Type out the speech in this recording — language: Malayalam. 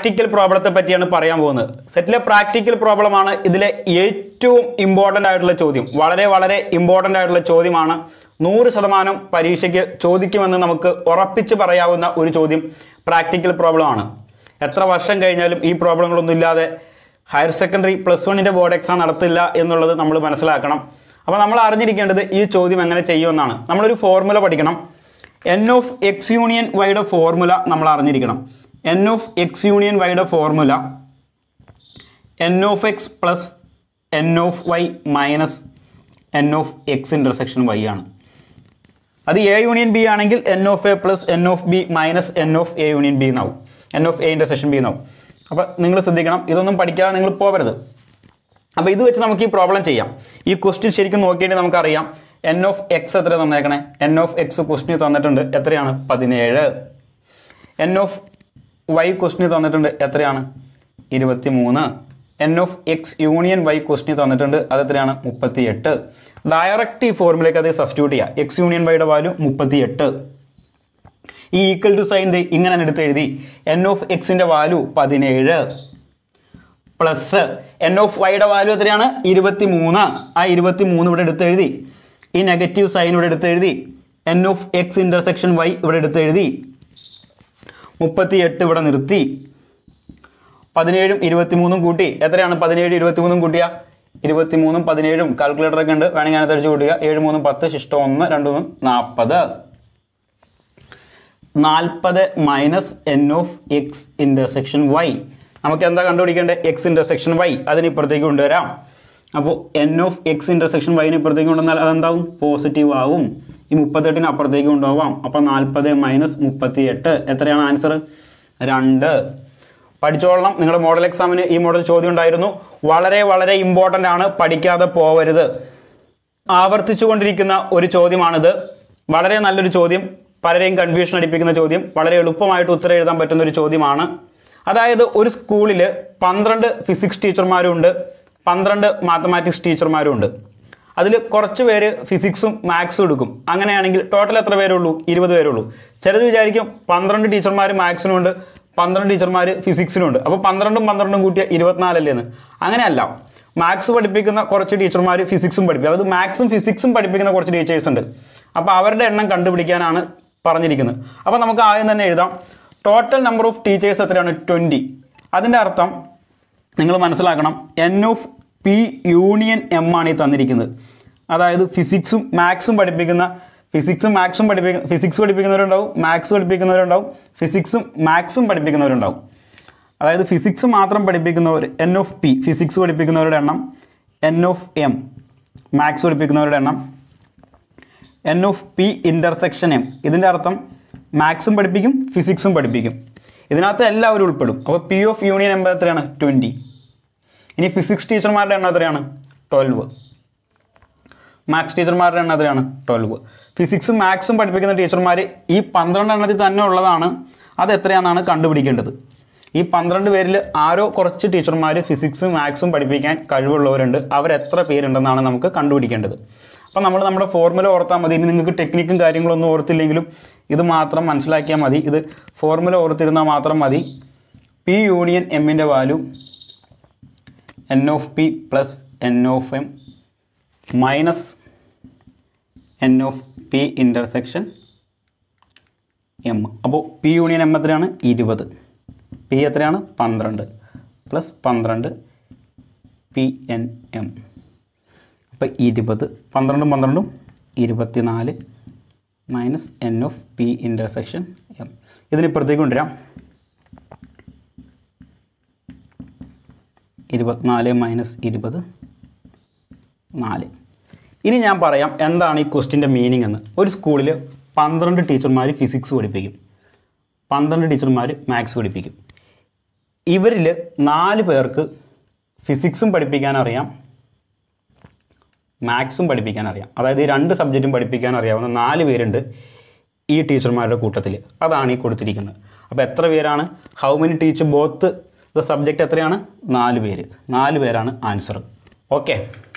പ്രാക്ടിക്കൽ പ്രോബ്ലത്തെ പറ്റിയാണ് പറയാൻ പോകുന്നത് സെറ്റിലെ പ്രാക്ടിക്കൽ പ്രോബ്ലമാണ് ഇതിലെ ഏറ്റവും ഇമ്പോർട്ടൻ്റ് ആയിട്ടുള്ള ചോദ്യം വളരെ വളരെ ഇമ്പോർട്ടൻ്റ് ആയിട്ടുള്ള ചോദ്യമാണ് നൂറ് ശതമാനം പരീക്ഷയ്ക്ക് ചോദിക്കുമെന്ന് നമുക്ക് ഉറപ്പിച്ച് പറയാവുന്ന ഒരു ചോദ്യം പ്രാക്ടിക്കൽ പ്രോബ്ലം ആണ് എത്ര വർഷം കഴിഞ്ഞാലും ഈ പ്രോബ്ലങ്ങളൊന്നും ഇല്ലാതെ ഹയർ സെക്കൻഡറി പ്ലസ് വണ്ണിൻ്റെ ബോർഡ് എക്സാം നടത്തില്ല എന്നുള്ളത് നമ്മൾ മനസ്സിലാക്കണം അപ്പോൾ നമ്മൾ അറിഞ്ഞിരിക്കേണ്ടത് ഈ ചോദ്യം എങ്ങനെ ചെയ്യുമെന്നാണ് നമ്മളൊരു ഫോർമുല പഠിക്കണം എൻ ഓഫ് എക്സ് യൂണിയൻ വൈയുടെ ഫോർമുല നമ്മൾ അറിഞ്ഞിരിക്കണം എൻ ഓഫ് എക്സ് യൂണിയൻ വൈയുടെ formula N of X plus N of Y minus N of X intersection Y ആണ് അത് എ യൂണിയൻ ബി ആണെങ്കിൽ N of A plus N of B minus N of A union B എന്നാവും N of A intersection B എന്നാവും അപ്പോൾ നിങ്ങൾ ശ്രദ്ധിക്കണം ഇതൊന്നും പഠിക്കാതെ നിങ്ങൾ പോകരുത് അപ്പോൾ ഇത് വെച്ച് നമുക്ക് ഈ പ്രോബ്ലം ചെയ്യാം ഈ ക്വസ്റ്റ്യൻ ശരിക്കും നോക്കിയിട്ട് നമുക്കറിയാം എൻ ഓഫ് എക്സ് എത്ര തന്നേക്കണേ എൻ ഓഫ് എക്സ് ക്വസ്റ്റ്യൻ തന്നിട്ടുണ്ട് എത്രയാണ് പതിനേഴ് എൻ ഓഫ് വൈ ക്വസ്റ്റ്യൻ തന്നിട്ടുണ്ട് എത്രയാണ് ഇരുപത്തി മൂന്ന് N of X union Y question തന്നിട്ടുണ്ട് അത് എത്രയാണ് മുപ്പത്തി എട്ട് ഡയറക്റ്റ് ഈ ഫോർമുലയ്ക്ക് അത് സബ്സ്റ്റിറ്റ്യൂട്ട് ചെയ്യാം എക്സ് യൂണിയൻ വൈയുടെ വാല്യൂ മുപ്പത്തി എട്ട് ഈ ഈക്വൽ ടു സൈൻ ഇങ്ങനെ എടുത്ത് എഴുതി എൻ ഓഫ് എക്സിൻ്റെ വാല്യൂ പതിനേഴ് പ്ലസ് എൻ ഓഫ് വൈയുടെ വാല്യൂ എത്രയാണ് ഇരുപത്തി മൂന്ന് ആ ഇരുപത്തി മൂന്ന് ഇവിടെ എടുത്ത് എഴുതി ഈ നെഗറ്റീവ് സൈൻ ഇവിടെ എടുത്ത് എഴുതി N of X intersection Y ഇവിടെ എടുത്ത് എഴുതി മുപ്പത്തി എട്ട് ഇവിടെ നിർത്തി പതിനേഴും ഇരുപത്തിമൂന്നും കൂട്ടി എത്രയാണ് പതിനേഴ് ഇരുപത്തിമൂന്നും കൂട്ടിയ ഇരുപത്തിമൂന്നും പതിനേഴും കാൽക്കുലേറ്റർ ഒക്കെ ഉണ്ട് വേണമെങ്കിൽ അതിനകത്ത് അടിച്ച് കൂട്ടുക ഏഴ് മൂന്നും പത്ത് ശിഷ്ടം ഒന്ന് രണ്ട് മൂന്ന് നാൽപ്പത് നാൽപ്പത് minus N of X intersection Y നമുക്ക് എന്താ കണ്ടുപിടിക്കേണ്ടത് എക്സ് ഇൻ്റർസെക്ഷൻ വൈ അതിന് ഇപ്പുറത്തേക്ക് കൊണ്ടുവരാം അപ്പോൾ എൻ ഓഫ് എക്സ് ഇൻ്റർസെക്ഷൻ വൈന് ഇപ്പുറത്തേക്ക് കൊണ്ടുവന്നാൽ അതെന്താവും പോസിറ്റീവ് ആവും ഈ മുപ്പത്തെട്ടിന് അപ്പുറത്തേക്ക് കൊണ്ടുപോകാം അപ്പോൾ നാൽപ്പത് മൈനസ് മുപ്പത്തി എട്ട് എത്രയാണ് ആൻസർ രണ്ട് പഠിച്ചോളണം നിങ്ങളുടെ മോഡൽ എക്സാമിന് ഈ മോഡൽ ചോദ്യം ഉണ്ടായിരുന്നു വളരെ വളരെ ഇമ്പോർട്ടൻ്റ് ആണ് പഠിക്കാതെ പോവരുത് ആവർത്തിച്ചുകൊണ്ടിരിക്കുന്ന ഒരു ചോദ്യമാണിത് വളരെ നല്ലൊരു ചോദ്യം പലരെയും കൺഫ്യൂഷൻ അടിപ്പിക്കുന്ന ചോദ്യം വളരെ എളുപ്പമായിട്ട് ഉത്തരം എഴുതാൻ പറ്റുന്ന ഒരു ചോദ്യമാണ് അതായത് ഒരു സ്കൂളിൽ പന്ത്രണ്ട് ഫിസിക്സ് ടീച്ചർമാരും ഉണ്ട് പന്ത്രണ്ട് മാത്തമാറ്റിക്സ് ടീച്ചർമാരും ഉണ്ട് അതിൽ കുറച്ച് പേര് ഫിസിക്സും മാത്സും എടുക്കും അങ്ങനെയാണെങ്കിൽ ടോട്ടൽ എത്ര പേരേ ഉള്ളൂ ഇരുപത് പേരേ ഉള്ളൂ ചിലത് വിചാരിക്കും പന്ത്രണ്ട് ടീച്ചർമാർ മാത്സിനും ഉണ്ട് പന്ത്രണ്ട് ടീച്ചർമാർ ഫിസിക്സിനും ഉണ്ട് അപ്പോൾ പന്ത്രണ്ടും പന്ത്രണ്ടും കൂട്ടിയ ഇരുപത്തിനാലല്ലേ എന്ന് അങ്ങനെയല്ല മാത്സ് പഠിപ്പിക്കുന്ന കുറച്ച് ടീച്ചർമാർ ഫിസിക്സും പഠിപ്പിക്കും അതായത് മാത്സും ഫിസിക്സും പഠിപ്പിക്കുന്ന കുറച്ച് ടീച്ചേഴ്സ് ഉണ്ട് അപ്പോൾ അവരുടെ എണ്ണം കണ്ടുപിടിക്കാനാണ് പറഞ്ഞിരിക്കുന്നത് അപ്പോൾ നമുക്ക് ആദ്യം തന്നെ എഴുതാം ടോട്ടൽ നമ്പർ ഓഫ് ടീച്ചേഴ്സ് എത്രയാണ് ട്വൻറ്റി അതിൻ്റെ അർത്ഥം നിങ്ങൾ മനസ്സിലാക്കണം N of P union M ആണ് ഈ തന്നിരിക്കുന്നത് അതായത് ഫിസിക്സും മാത്സും പഠിപ്പിക്കുന്ന ഫിസിക്സും മാത്സും പഠിപ്പിക്കുന്ന ഫിസിക്സ് പഠിപ്പിക്കുന്നവരുണ്ടാവും മാത്സ് പഠിപ്പിക്കുന്നവരുണ്ടാവും ഫിസിക്സും മാത്സും പഠിപ്പിക്കുന്നവരുണ്ടാവും അതായത് ഫിസിക്സ് മാത്രം പഠിപ്പിക്കുന്നവർ എൻ ഓഫ് പി ഫിസിക്സ് പഠിപ്പിക്കുന്നവരുടെ എണ്ണം എൻ ഓഫ് എം മാത്സ് പഠിപ്പിക്കുന്നവരുടെ എണ്ണം N of P intersection M ഇതിൻ്റെ അർത്ഥം മാത്സും പഠിപ്പിക്കും ഫിസിക്സും പഠിപ്പിക്കും ഇതിനകത്ത് എല്ലാവരും ഉൾപ്പെടും അപ്പോൾ പി ഓഫ് യൂണിയൻ എം എത്രയാണ് ട്വൻറ്റി ഇനി ഫിസിക്സ് ടീച്ചർമാരുടെ എണ്ണം എത്രയാണ് ട്വൽവ് മാത്സ് ടീച്ചർമാരുടെ എണ്ണം എത്രയാണ് ട്വൽവ് ഫിസിക്സും മാത്സും പഠിപ്പിക്കുന്ന ടീച്ചർമാർ ഈ പന്ത്രണ്ട് എണ്ണത്തിൽ തന്നെ ഉള്ളതാണ് അത് എത്രയാണെന്നാണ് കണ്ടുപിടിക്കേണ്ടത് ഈ പന്ത്രണ്ട് പേരിൽ ആരോ കുറച്ച് ടീച്ചർമാർ ഫിസിക്സും മാത്സും പഠിപ്പിക്കാൻ കഴിവുള്ളവരുണ്ട് അവരെത്ര പേരുണ്ടെന്നാണ് നമുക്ക് കണ്ടുപിടിക്കേണ്ടത് അപ്പോൾ നമ്മൾ നമ്മുടെ ഫോർമുല ഓർത്താൽ മതി ഇനി നിങ്ങൾക്ക് ടെക്നിക്കും കാര്യങ്ങളൊന്നും ഓർത്തില്ലെങ്കിലും ഇത് മാത്രം മനസ്സിലാക്കിയാൽ മതി ഇത് ഫോർമുല ഓർത്തിരുന്നാൽ മാത്രം മതി പി യൂണിയൻ എമ്മിൻ്റെ value N of P plus N of M minus N of P intersection M അപ്പോൾ പി യൂണിയൻ എം എത്രയാണ് ഇരുപത് പി എത്രയാണ് പന്ത്രണ്ട് പ്ലസ് പന്ത്രണ്ട് പി എൻ എം അപ്പോൾ ഇരുപത് പന്ത്രണ്ടും പന്ത്രണ്ടും ഇരുപത്തിനാല് minus N of P intersection M ഇതിനിപ്പുറത്തേക്ക് കൊണ്ടുവരാം ഇരുപത്തിനാല് മൈനസ് ഇരുപത് നാല് ഇനി ഞാൻ പറയാം എന്താണ് ഈ ക്വസ്റ്റിൻ്റെ മീനിങ് എന്ന് ഒരു സ്കൂളിൽ പന്ത്രണ്ട് ടീച്ചർമാർ ഫിസിക്സ് പഠിപ്പിക്കും പന്ത്രണ്ട് ടീച്ചർമാർ മാത്സ് പഠിപ്പിക്കും ഇവരിൽ നാല് പേർക്ക് ഫിസിക്സും പഠിപ്പിക്കാൻ അറിയാം മാത്സും പഠിപ്പിക്കാൻ അറിയാം അതായത് ഈ രണ്ട് സബ്ജക്റ്റും പഠിപ്പിക്കാൻ അറിയാവുന്ന നാല് പേരുണ്ട് ഈ ടീച്ചർമാരുടെ കൂട്ടത്തിൽ അതാണ് ഈ കൊടുത്തിരിക്കുന്നത് അപ്പോൾ എത്ര പേരാണ് how many teacher both the subject എത്രയാണ് നാല് പേര് നാല് പേരാണ് ആൻസർ ഓക്കെ